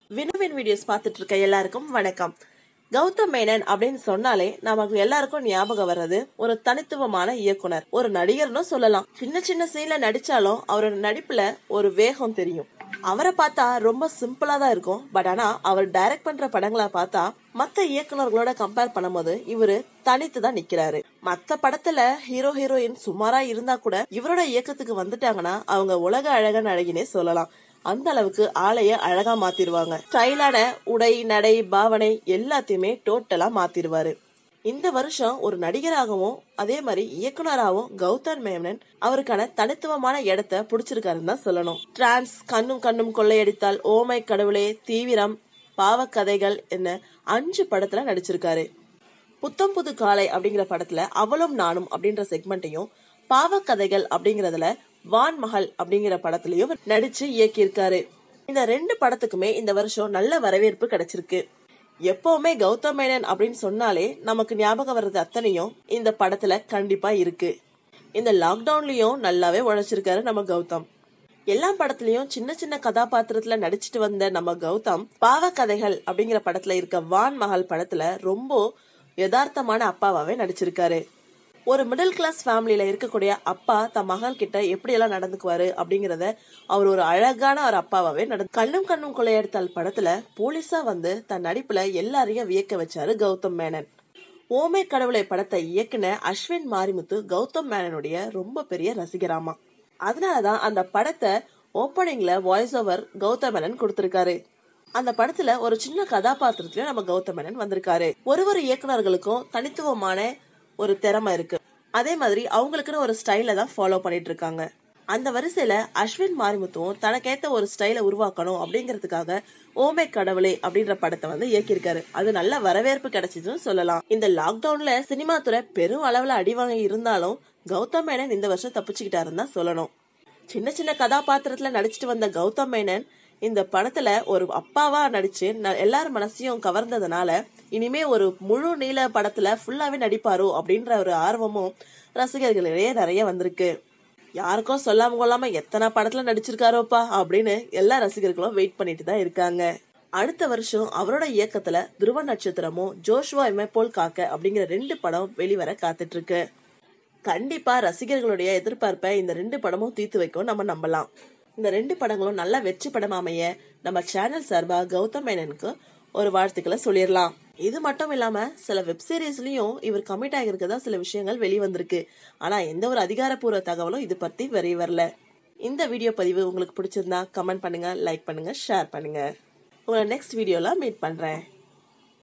வினுவின் videos பார்த்துட்டு இருக்க எல்லாருக்கும் வணக்கம் கௌதம் மேனன் அப்படின்னு சொன்னாலே நமக்கு எல்லாருக்கும் ஞாபகம் வர்றது ஒரு தனித்துவமான இயக்குனர் ஒரு நடிகர்னு சொல்லலாம் சின்ன சின்ன சீன்ல நடிச்சாலும் அவரோட நடிப்புல ஒரு வேகம் தெரியும் அவரை பார்த்தா ரொம்ப சிம்பிளா தான் இருக்கும் பட் ஆனா அவர் டைரக்ட் பண்ற படங்களை பார்த்தா மத்த இயக்குனர்களோட கம்பேர் பண்ணும்போது இவரு தனித்து தான் நிக்கிறாரு மத்த படத்துல ஹீரோ ஹீரோயின் சுமாரா இருந்தா கூட இவரோட இயக்கத்துக்கு வந்துட்டாங்கன்னா அவங்க உலக அழகன் அழகினே சொல்லலாம் அந்த அளவுக்கு ஆளைய அழகா மாத்திருவாங்க ஸ்டைலான உடை நடை பாவனை எல்லாத்தையுமே டோட்டலா மாத்திருவாரு இந்த வருஷம் ஒரு நடிகராகவும் அதே மாதிரி இயக்குனராகவும் கௌதம் மேனன் அவருக்கான தனித்துவமான இடத்த பிடிச்சிருக்காருன்னு தான் சொல்லணும் டிரான்ஸ் கண்ணும் கண்ணும் கொள்ளையடித்தால் ஓமை கடவுளே தீவிரம் பாவக்கதைகள் என்ன அஞ்சு படத்துல நடிச்சிருக்காரு புத்தம் புது காலை அப்படிங்கிற படத்துல அவளும் நானும் அப்படின்ற செக்மெண்ட்டையும் பாவக்கதைகள் அப்படிங்கறதுல வான் மகள் அப்படிங்கிற படத்துலயும் நடிச்சு இயக்கியிருக்காரு இந்த ரெண்டு படத்துக்குமே இந்த வருஷம் நல்ல வரவேற்பு கிடைச்சிருக்கு எப்பவுமே கௌதம் மேனன் அப்படின்னு சொன்னாலே நமக்கு ஞாபகம் வர்றது அத்தனையும் இந்த படத்துல கண்டிப்பா இருக்கு இந்த லாக்டவுன்லயும் நல்லாவே உழைச்சிருக்காரு நம்ம கௌதம் எல்லா படத்துலயும் சின்ன சின்ன கதாபாத்திரத்துல நடிச்சிட்டு வந்த நம்ம கௌதம் பாவக்கதைகள் அப்படிங்கிற படத்துல இருக்க வான் மகள் படத்துல ரொம்ப யதார்த்தமான அப்பாவாவே நடிச்சிருக்காரு ஒரு மிடில் கிளாஸ் ஃபேமிலியில இருக்கக்கூடிய அப்பா தன் மகள் கிட்ட எப்படி எல்லாம் நடந்துக்குவாரு அப்படிங்கறத அவர் ஒரு அழகான ஒரு அப்பாவாவே நட கண்ணும் கண்ணும் கொள்ளையடித்தால் படத்துல போலீஸா வந்து தன் நடிப்புல எல்லாரையும் வியக்க வச்சாரு கௌதம் மேனன் ஓமை கடவுளை படத்தை இயக்குன அஸ்வின் மாரிமுத்து கௌதம் மேனனுடைய ரொம்ப பெரிய ரசிகராமா அதனாலதான் அந்த படத்தை ஓப்பனிங்ல வாய்ஸ் ஓவர் கௌதம் மேனன் கொடுத்திருக்காரு அந்த படத்துல ஒரு சின்ன கதாபாத்திரத்துல நம்ம கௌதம் மேனன் வந்திருக்காரு ஒரு ஒரு இயக்குனர்களுக்கும் தனித்துவமான ஒரு திறமை இருக்கு அதே மாதிரி அவங்களுக்குன்னு ஒரு ஸ்டைல தான் ஃபாலோ பண்ணிட்டு இருக்காங்க அந்த வரிசையில அஸ்வின் மாரிமுத்துவும் தனக்கேத்த ஒரு ஸ்டைலை உருவாக்கணும் அப்படிங்கறதுக்காக ஓமை கடவுளே அப்படின்ற படத்தை வந்து இயக்கியிருக்காரு அது நல்ல வரவேற்பு கிடைச்சதுன்னு சொல்லலாம் இந்த லாக்டவுன்ல சினிமா துறை பெரும் அளவுல அடிவாங்க இருந்தாலும் கௌதம் மேனன் இந்த வருஷம் தப்பிச்சுக்கிட்டாருன்னு தான் சொல்லணும் சின்ன சின்ன கதாபாத்திரத்துல நடிச்சிட்டு வந்த கௌதம் மேனன் இந்த படத்துல ஒரு அப்பாவா நடிச்சு ந- எல்லார் மனசையும் கவர்ந்ததுனால இனிமே ஒரு முழு நீள படத்துல ஃபுல்லாவே நடிப்பாரோ அப்படின்ற ஒரு ஆர்வமும் ரசிகர்களிடையே நிறைய வந்திருக்கு யாருக்கும் சொல்லாம கொள்ளாம எத்தனை படத்துல நடிச்சிருக்காரோப்பா அப்படின்னு எல்லா ரசிகர்களும் வெயிட் பண்ணிட்டு தான் இருக்காங்க அடுத்த வருஷம் அவரோட இயக்கத்துல துருவ நட்சத்திரமும் ஜோஷுவா எம்மை போல் காக்க அப்படிங்கிற ரெண்டு படம் வெளிவர காத்துட்டு இருக்கு கண்டிப்பா ரசிகர்களுடைய எதிர்பார்ப்பை இந்த ரெண்டு படமும் தீர்த்து வைக்கும் நம்ம நம்பலாம் இந்த ரெண்டு படங்களும் நல்ல வெற்றி படம் அமைய நம்ம சேனல் சார்பா கௌதம் மேனனுக்கு ஒரு வாழ்த்துக்களை சொல்லிடலாம் இது மட்டும் இல்லாம சில வெப் சீரிஸ்லயும் இவர் கமிட் ஆகிருக்கதா சில விஷயங்கள் வெளிவந்திருக்கு ஆனா எந்த ஒரு அதிகாரப்பூர்வ தகவலும் இது பத்தி வெளிய வரல இந்த வீடியோ பதிவு உங்களுக்கு பிடிச்சிருந்தா கமெண்ட் பண்ணுங்க லைக் பண்ணுங்க ஷேர் பண்ணுங்க உங்களை நெக்ஸ்ட் வீடியோல மீட் பண்றேன்